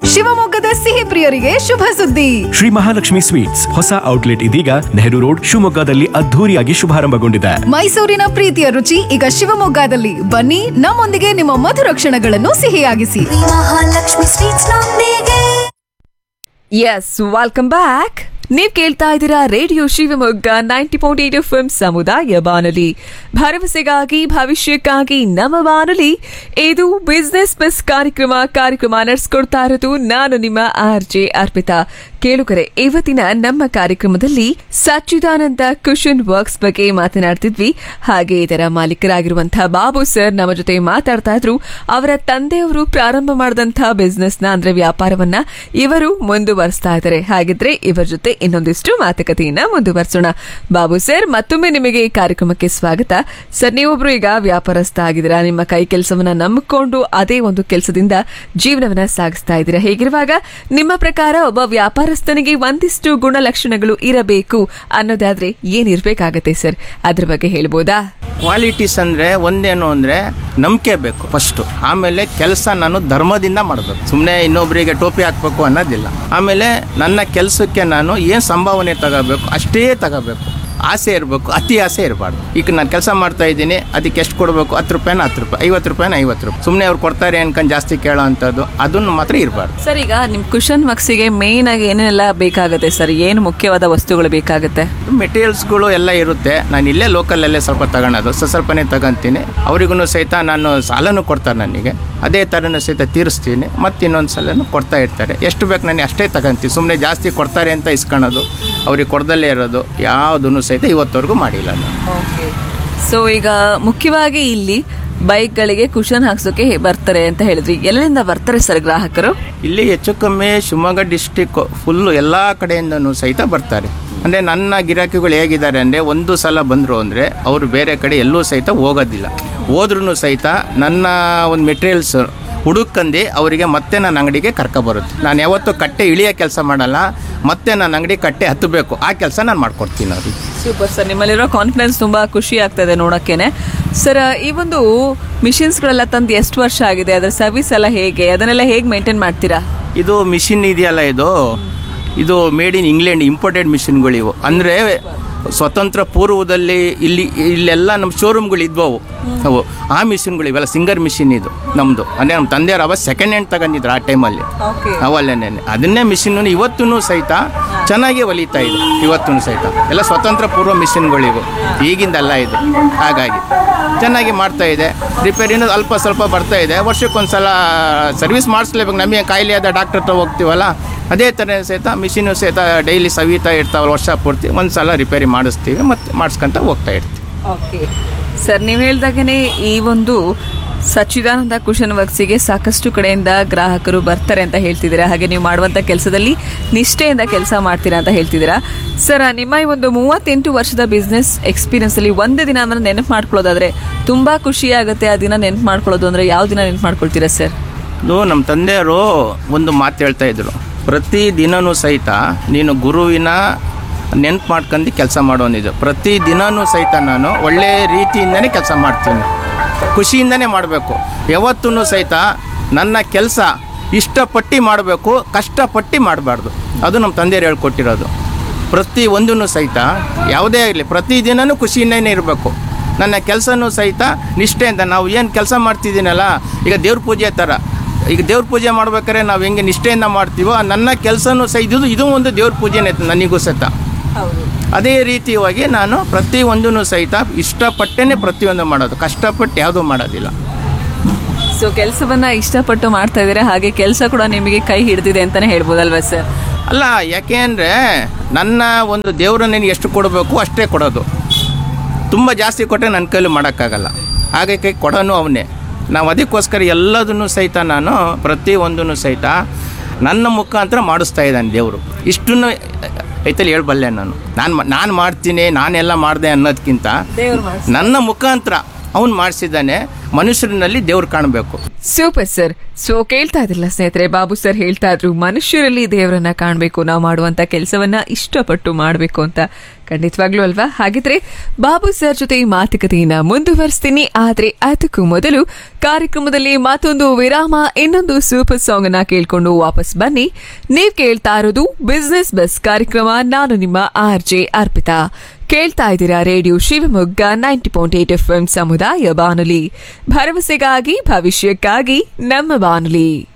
ಶಿವಮೊಗ್ಗದ ಸಿಹಿ ಪ್ರಿಯರಿಗೆ ಶುಭ ಸುದ್ದಿ ಶ್ರೀ ಮಹಾಲಕ್ಷ್ಮಿ ಸ್ವೀಟ್ಸ್ ಹೊಸ ಔಟ್ಲೆಟ್ ಇದೀಗ ನೆಹರು ರೋಡ್ ಶಿವಮೊಗ್ಗದಲ್ಲಿ ಅದ್ಧೂರಿಯಾಗಿ ಶುಭಾರಂಭಗೊಂಡಿದೆ ಮೈಸೂರಿನ ಪ್ರೀತಿಯ ರುಚಿ ಈಗ ಶಿವಮೊಗ್ಗದಲ್ಲಿ ಬನ್ನಿ ನಮ್ಮೊಂದಿಗೆ ನಿಮ್ಮ ಮಧುರ ಕ್ಷಣಗಳನ್ನು ಸಿಹಿಯಾಗಿಸಿ ಮಹಾಲಕ್ಷ್ಮಿ ಸ್ವೀಟ್ಸ್ ನೊಂದಿಗೆ ಎಸ್ ವೆಲ್ಕಮ್ ಬ್ಯಾಕ್ ನೀವ್ ಕೇಳ್ತಾ ಇದ್ದೀರಾ radio Shivamogga ninety point eight F ಸಮುದಾಯ ಬಾನುಲಿ ಭರವಸೆಗಾಗಿ ಭವಿಷ್ಯಕ್ಕಾಗಿ ನಮ್ಮ ಬಾನುಲಿ ಇದು ಬಿಸ್ನೆಸ್ ಬಸ್ ಕಾರ್ಯಕ್ರಮ ಕಾರ್ಯಕ್ರಮ ನಡೆಸ್ಕೊಡ್ತಾ ಇರೋದು ನಾನು ನಿಮ್ಮ ಆರ್ ಜೆ ಅರ್ಪಿತಾ ಕೇಳುಗರೆ ಇವತ್ತಿನ ನಮ್ಮ ಕಾರ್ಯಕ್ರಮದಲ್ಲಿ ಸಚ್ಚಿದಾನಂದ ಕುಶನ್ ವರ್ಕ್ಸ್ ಬಗ್ಗೆ ಮಾತನಾಡ್ತಿದ್ವಿ ಹಾಗೆ ಇದರ ಮಾಲೀಕರಾಗಿರುವಂತಹ ಬಾಬು ಸರ್ ನಮ್ಮ ಜೊತೆ ಮಾತಾಡ್ತಾ ಇದ್ರು ಅವರ ತಂದೆಯವರು ಪ್ರಾರಂಭ ಮಾಡಿದಂತಹ ಬಿಸ್ನೆಸ್ ನ ಅಂದ್ರೆ ವ್ಯಾಪಾರವನ್ನ ಇವರು ಮುಂದುವರಿಸ್ತಾ ಇದ್ದಾರೆ ಹಾಗಿದ್ರೆ ಇವರ ಜೊತೆ ಇನ್ನೊಂದಿಷ್ಟು ಮಾತುಕತೆಯನ್ನ ಮುಂದುವರಿಸೋಣ ಬಾಬು ಸರ್ ಮತ್ತೊಮ್ಮೆ ನಿಮಗೆ ಈ ಕಾರ್ಯಕ್ರಮಕ್ಕೆ ಸ್ವಾಗತ ಸರ್ ನೀವೊಬ್ರು ಈಗ ವ್ಯಾಪಾರಸ್ಥ ಆಗಿದ್ದೀರಾ ನಿಮ್ಮ ಕೈ ಕೆಲಸವನ್ನ ನಂಬಿಕೊಂಡು ಅದೇ ಒಂದು ಕೆಲಸದಿಂದ ಜೀವನವನ್ನ ಸಾಗಿಸ್ತಾ ಇದ್ದೀರಾ ಹೇಗಿರುವಾಗ ನಿಮ್ಮ ಪ್ರಕಾರ ಒಬ್ಬ ವ್ಯಾಪಾರಸ್ಥನಿಗೆ ಒಂದಿಷ್ಟು ಗುಣಲಕ್ಷಣಗಳು ಇರಬೇಕು ಅನ್ನೋದಾದ್ರೆ ಏನಿರ್ಬೇಕಾಗತ್ತೆ ಸರ್ ಅದ್ರ ಬಗ್ಗೆ ಹೇಳ್ಬೋದಾ ಕ್ವಾಲಿಟೀಸ್ ಅಂದರೆ ಒಂದೇನು ಅಂದರೆ ನಂಬಿಕೆ ಬೇಕು ಫಸ್ಟು ಆಮೇಲೆ ಕೆಲಸ ನಾನು ಧರ್ಮದಿಂದ ಮಾಡಬೇಕು ಸುಮ್ಮನೆ ಇನ್ನೊಬ್ಬರಿಗೆ ಟೋಪಿ ಹಾಕಬೇಕು ಅನ್ನೋದಿಲ್ಲ ಆಮೇಲೆ ನನ್ನ ಕೆಲಸಕ್ಕೆ ನಾನು ಏನು ಸಂಭಾವನೆ ತಗೋಬೇಕು ಅಷ್ಟೇ ತಗೋಬೇಕು ಆಸೆ ಇರಬೇಕು ಅತಿ ಆಸೆ ಇರಬಾರ್ದು ಈಗ ನಾನು ಕೆಲಸ ಮಾಡ್ತಾ ಇದ್ದೀನಿ ಅದಕ್ಕೆ ಎಷ್ಟು ಕೊಡಬೇಕು ಹತ್ತು ರೂಪಾಯಿನ ಹತ್ತು ರೂಪಾಯಿ ಐವತ್ತು ರೂಪಾಯಿನ ಐವತ್ತು ರೂಪಾಯಿ ಸುಮ್ಮನೆ ಅವ್ರು ಕೊಡ್ತಾರೆ ಅನ್ಕೊಂಡು ಜಾಸ್ತಿ ಕೇಳೋ ಅಂಥದ್ದು ಅದನ್ನು ಮಾತ್ರ ಇರಬಾರ್ದು ಸರ್ ಈಗ ನಿಮ್ ಕುಶನ್ ಮಕ್ಸಿಗೆ ಮೇನ್ ಆಗಿ ಏನೆಲ್ಲ ಬೇಕಾಗುತ್ತೆ ಸರ್ ಏನು ಮುಖ್ಯವಾದ ವಸ್ತುಗಳು ಬೇಕಾಗುತ್ತೆ ಮೆಟೀರಿಯಲ್ಸ್ಗಳು ಎಲ್ಲ ಇರುತ್ತೆ ನಾನು ಇಲ್ಲೇ ಲೋಕಲಲ್ಲೇ ಸ್ವಲ್ಪ ತಗೊಳೋದು ಸ್ವಲ್ಪ ಸ್ವಲ್ಪನೇ ತಗೊಂತೀನಿ ಅವರಿಗೂ ಸಹಿತ ನಾನು ಸಾಲನೂ ಕೊಡ್ತಾರೆ ನನಗೆ ಅದೇ ಥರನೂ ಸಹಿತ ತೀರಿಸ್ತೀನಿ ಮತ್ತು ಇನ್ನೊಂದು ಸಲನೂ ಕೊಡ್ತಾ ಇರ್ತಾರೆ ಎಷ್ಟು ಬೇಕು ನನಗೆ ಅಷ್ಟೇ ತಗೊಂತೀನಿ ಸುಮ್ಮನೆ ಜಾಸ್ತಿ ಕೊಡ್ತಾರೆ ಅಂತ ಇಸ್ಕೊಳೋದು ಅವ್ರಿಗೆ ಕೊಡ್ದಲ್ಲೇ ಇರೋದು ಯಾವುದನ್ನು ಸಹಿತ ಇವತ್ತವರೆಗೂ ಮಾಡಿಲ್ಲ ನಾನು ಸೊ ಈಗ ಮುಖ್ಯವಾಗಿ ಇಲ್ಲಿ ಬೈಕ್ಗಳಿಗೆ ಕುಶನ್ ಹಾಕ್ಸೋಕೆ ಬರ್ತಾರೆ ಅಂತ ಹೇಳಿದ್ರಿ ಎಲ್ಲಿಂದ ಬರ್ತಾರೆ ಸರ್ ಗ್ರಾಹಕರು ಇಲ್ಲಿ ಹೆಚ್ಚು ಕಮ್ಮಿ ಶಿವಮೊಗ್ಗ ಡಿಸ್ಟಿಕ್ ಫುಲ್ಲು ಎಲ್ಲ ಕಡೆಯಿಂದನೂ ಸಹಿತ ಬರ್ತಾರೆ ಅಂದರೆ ನನ್ನ ಗಿರಾಕಿಗಳು ಹೇಗಿದ್ದಾರೆ ಅಂದರೆ ಒಂದು ಸಲ ಬಂದರು ಅಂದರೆ ಅವರು ಬೇರೆ ಕಡೆ ಎಲ್ಲೂ ಸಹಿತ ಹೋಗೋದಿಲ್ಲ ಹೋದ್ರೂ ಸಹಿತ ನನ್ನ ಒಂದು ಮೆಟೀರಿಯಲ್ಸ್ ಹುಡುಕಂದು ಅವರಿಗೆ ಮತ್ತೆ ನನ್ನ ಅಂಗಡಿಗೆ ಕರ್ಕೊಬರುತ್ತೆ ನಾನು ಯಾವತ್ತೂ ಕಟ್ಟೆ ಇಳಿಯೋ ಕೆಲಸ ಮಾಡಲ್ಲ ಮತ್ತೆ ನನ್ನ ಅಂಗಡಿ ಕಟ್ಟೆ ಹತ್ತಬೇಕು ಆ ಕೆಲಸ ನಾನು ಮಾಡ್ಕೊಡ್ತೀನಿ ಅವ್ರಿಗೆ ಸೂಪರ್ ಸರ್ ನಿಮ್ಮಲ್ಲಿರೋ ಕಾನ್ಫಿಡೆನ್ಸ್ ತುಂಬಾ ಖುಷಿ ಆಗ್ತದೆ ನೋಡೋಕ್ಕೇನೆ ಸರ್ ಈ ಒಂದು ಮಿಷಿನ್ಸ್ಗಳೆಲ್ಲ ತಂದು ಎಷ್ಟು ವರ್ಷ ಆಗಿದೆ ಅದರ ಸರ್ವಿಸ್ ಎಲ್ಲ ಹೇಗೆ ಅದನ್ನೆಲ್ಲ ಹೇಗೆ ಮೇಂಟೈನ್ ಮಾಡ್ತೀರಾ ಇದು ಮಿಷಿನ್ ಇದೆಯಲ್ಲ ಇದು ಇದು ಮೇಡ್ ಇನ್ ಇಂಗ್ಲೆಂಡ್ ಇಂಪೋರ್ಟೆಡ್ ಮಿಷಿನ್ಗಳಿವು ಅಂದರೆ ಸ್ವತಂತ್ರ ಪೂರ್ವದಲ್ಲಿ ಇಲ್ಲಿ ಇಲ್ಲೆಲ್ಲ ನಮ್ಮ ಶೋರೂಮ್ಗಳು ಇದ್ವವು ಅವು ಆ ಮಿಷಿನ್ಗಳು ಇವೆಲ್ಲ ಸಿಂಗರ್ ಮಿಷಿನ್ ಇದು ನಮ್ಮದು ಅಂದರೆ ನಮ್ಮ ತಂದೆಯವರು ಅವಾಗ ಸೆಕೆಂಡ್ ಹ್ಯಾಂಡ್ ತಗೊಂಡಿದ್ರು ಆ ಟೈಮಲ್ಲಿ ಓಕೆ ಅವಲ್ಲೇನೆ ಅದನ್ನೇ ಮಿಷಿನ್ ಇವತ್ತೂ ಸಹಿತ ಚೆನ್ನಾಗಿ ಹೊಲಿತಾ ಇದೆ ಇವತ್ತೂ ಸಹಿತ ಎಲ್ಲ ಸ್ವತಂತ್ರ ಪೂರ್ವ ಮಿಷಿನ್ಗಳಿವು ಈಗಿಂದಲ್ಲ ಇದು ಹಾಗಾಗಿ ಚೆನ್ನಾಗಿ ಮಾಡ್ತಾ ಇದೆ ರಿಪೇರಿನೂ ಅಲ್ಪ ಸ್ವಲ್ಪ ಬರ್ತಾ ಇದೆ ವರ್ಷಕ್ಕೊಂದ್ಸಲ ಸರ್ವಿಸ್ ಮಾಡಿಸ್ಲೇಬೇಕು ನಮಗೆ ಕಾಯಿಲೆ ಆದ ಡಾಕ್ಟರ್ ಹತ್ರ ಹೋಗ್ತೀವಲ್ಲ ಅದೇ ಥರ ಸಹಿತ ಮಿಷಿನು ಸಹಿತ ಡೈಲಿ ಸವಿತಾ ಇರ್ತಾವಲ್ಲ ವರ್ಷ ಪೂರ್ತಿ ಒಂದು ಸಲ ರಿಪೇರಿ ಮಾಡಿಸ್ತೀವಿ ಮತ್ತು ಮಾಡಿಸ್ಕೊಂತ ಹೋಗ್ತಾ ಇರ್ತೀವಿ ಓಕೆ ಸರ್ ನೀವು ಹೇಳ್ದಾಗನೇ ಈ ಒಂದು ಸಚ್ಚಿದಾನಂದ ಕುಶನ್ ವರ್ಕ್ಸಿಗೆ ಸಾಕಷ್ಟು ಕಡೆಯಿಂದ ಗ್ರಾಹಕರು ಬರ್ತಾರೆ ಅಂತ ಹೇಳ್ತಿದ್ದೀರಾ ಹಾಗೆ ನೀವು ಮಾಡುವಂಥ ಕೆಲಸದಲ್ಲಿ ನಿಷ್ಠೆಯಿಂದ ಕೆಲಸ ಮಾಡ್ತೀರಾ ಅಂತ ಹೇಳ್ತಿದ್ದೀರಾ ಸರ್ ನಿಮ್ಮ ಈ ಒಂದು ಮೂವತ್ತೆಂಟು ವರ್ಷದ ಬಿಸ್ನೆಸ್ ಎಕ್ಸ್ಪೀರಿಯನ್ಸಲ್ಲಿ ಒಂದು ದಿನ ಅಂದ್ರೆ ನೆನಪು ಮಾಡ್ಕೊಳ್ಳೋದಾದ್ರೆ ತುಂಬ ಖುಷಿ ಆಗುತ್ತೆ ಆ ದಿನ ನೆನಪು ಮಾಡ್ಕೊಳ್ಳೋದು ಅಂದರೆ ಯಾವ ದಿನ ನೆನಪು ಮಾಡ್ಕೊಳ್ತೀರಾ ಸರ್ ಇದು ನಮ್ಮ ತಂದೆಯವರು ಒಂದು ಮಾತು ಹೇಳ್ತಾ ಇದ್ರು ಪ್ರತಿ ದಿನನೂ ಸಹಿತ ನೀನು ಗುರುವಿನ ನೆನ್ಪು ಮಾಡ್ಕೊಂಡು ಕೆಲಸ ಮಾಡೋನಿದು ಪ್ರತಿ ದಿನನೂ ಸಹಿತ ನಾನು ಒಳ್ಳೆಯ ರೀತಿಯಿಂದನೇ ಕೆಲಸ ಮಾಡ್ತೀನಿ ಖುಷಿಯಿಂದನೇ ಮಾಡಬೇಕು ಯಾವತ್ತೂ ಸಹಿತ ನನ್ನ ಕೆಲಸ ಇಷ್ಟಪಟ್ಟು ಮಾಡಬೇಕು ಕಷ್ಟಪಟ್ಟು ಮಾಡಬಾರ್ದು ಅದು ನಮ್ಮ ತಂದೆಯರು ಹೇಳ್ಕೊಟ್ಟಿರೋದು ಪ್ರತಿ ಒಂದೂ ಸಹಿತ ಯಾವುದೇ ಆಗಲಿ ಪ್ರತಿ ದಿನನೂ ಖುಷಿಯಿಂದನೇ ಇರಬೇಕು ನನ್ನ ಕೆಲಸನೂ ಸಹಿತ ನಿಷ್ಠೆಯಿಂದ ನಾವು ಏನು ಕೆಲಸ ಮಾಡ್ತಿದ್ದೀನಲ್ಲ ಈಗ ದೇವ್ರ ಪೂಜೆ ಥರ ಈಗ ದೇವ್ರ ಪೂಜೆ ಮಾಡ್ಬೇಕಾದ್ರೆ ನಾವು ಹೆಂಗೆ ನಿಷ್ಠೆಯಿಂದ ಮಾಡ್ತೀವೋ ಆ ನನ್ನ ಕೆಲಸನೂ ಸಹ ಇದು ಇದು ಒಂದು ದೇವ್ರ ಪೂಜೆನೇ ನನಗೂ ಸಹಿತ ಅದೇ ರೀತಿಯಾಗಿ ನಾನು ಪ್ರತಿಯೊಂದೂ ಸಹಿತ ಇಷ್ಟಪಟ್ಟೇ ಪ್ರತಿಯೊಂದು ಮಾಡೋದು ಕಷ್ಟಪಟ್ಟು ಯಾವುದೂ ಮಾಡೋದಿಲ್ಲ ಸೊ ಕೆಲಸವನ್ನ ಇಷ್ಟಪಟ್ಟು ಮಾಡ್ತಾ ಇದ್ದೀರಾ ಹಾಗೆ ಕೆಲಸ ಕೂಡ ನಿಮಗೆ ಕೈ ಹಿಡಿದಿದೆ ಅಂತಾನೆ ಹೇಳ್ಬೋದಲ್ವಾ ಸರ್ ಅಲ್ಲ ಯಾಕೆ ಅಂದರೆ ನನ್ನ ಒಂದು ದೇವರು ನನಗೆ ಎಷ್ಟು ಕೊಡಬೇಕು ಅಷ್ಟೇ ಕೊಡೋದು ತುಂಬ ಜಾಸ್ತಿ ಕೊಟ್ಟರೆ ನನ್ನ ಕೈಲಿ ಮಾಡೋಕ್ಕಾಗಲ್ಲ ಹಾಗೆ ಕೈ ಕೊಡೋನು ಅವನೇ ನಾವು ಅದಕ್ಕೋಸ್ಕರ ಎಲ್ಲದನ್ನು ಸಹಿತ ನಾನು ಪ್ರತಿಯೊಂದನ್ನು ಸಹಿತ ನನ್ನ ಮುಖಾಂತರ ಮಾಡಿಸ್ತಾ ಇದ್ದಾನೆ ದೇವರು ಇಷ್ಟನ್ನು ಐತಲ್ಲಿ ಹೇಳ್ಬಲ್ಲೆ ನಾನು ನಾನು ನಾನು ಮಾಡ್ತೀನಿ ನಾನೆಲ್ಲ ಮಾಡಿದೆ ಅನ್ನೋದಕ್ಕಿಂತ ದೇವ್ರು ನನ್ನ ಮುಖಾಂತರ ಅವನು ಮಾಡಿಸಿದ್ದಾನೆ ಮನುಷ್ಯರಲ್ಲಿ ದೇವ್ರು ಕಾಣಬೇಕು ಸೂಪರ್ ಸರ್ ಸೊ ಕೇಳ್ತಾ ಇದ್ರಲ್ಲ ಸ್ನೇಹಿತರೆ ಬಾಬು ಸರ್ ಹೇಳ್ತಾ ಇದ್ರು ಮನುಷ್ಯರಲ್ಲಿ ದೇವರನ್ನ ಕಾಣಬೇಕು ನಾವು ಮಾಡುವಂತ ಕೆಲಸವನ್ನ ಇಷ್ಟಪಟ್ಟು ಮಾಡಬೇಕು ಅಂತ ಖಂಡಿತವಾಗ್ಲೂ ಅಲ್ವಾ ಹಾಗಿದ್ರೆ ಬಾಬು ಸರ್ ಜೊತೆ ಈ ಮಾತುಕತೆಯನ್ನ ಮುಂದುವರಿಸ್ತೀನಿ ಆದ್ರೆ ಅದಕ್ಕೂ ಮೊದಲು ಕಾರ್ಯಕ್ರಮದಲ್ಲಿ ಮತ್ತೊಂದು ವಿರಾಮ ಇನ್ನೊಂದು ಸೂಪರ್ ಸಾಂಗ್ ಅನ್ನ ಕೇಳ್ಕೊಂಡು ವಾಪಸ್ ಬನ್ನಿ ನೀವ್ ಕೇಳ್ತಾ ಇರೋದು ಬಿಸ್ನೆಸ್ ಬಸ್ ಕಾರ್ಯಕ್ರಮ ನಾನು ನಿಮ್ಮ ಆರ್ ಜೆ ಅರ್ಪಿತಾ ಕೇಳ್ತಾ ಇದ್ದೀರಾ radio Shivamogga ninety point eight F M ಸಮುದಾಯ ಬಾನುಲಿ ಭರವಸೆಗಾಗಿ ಭವಿಷ್ಯಕ್ಕಾಗಿ ನಮ್ಮ ಬಾನುಲಿ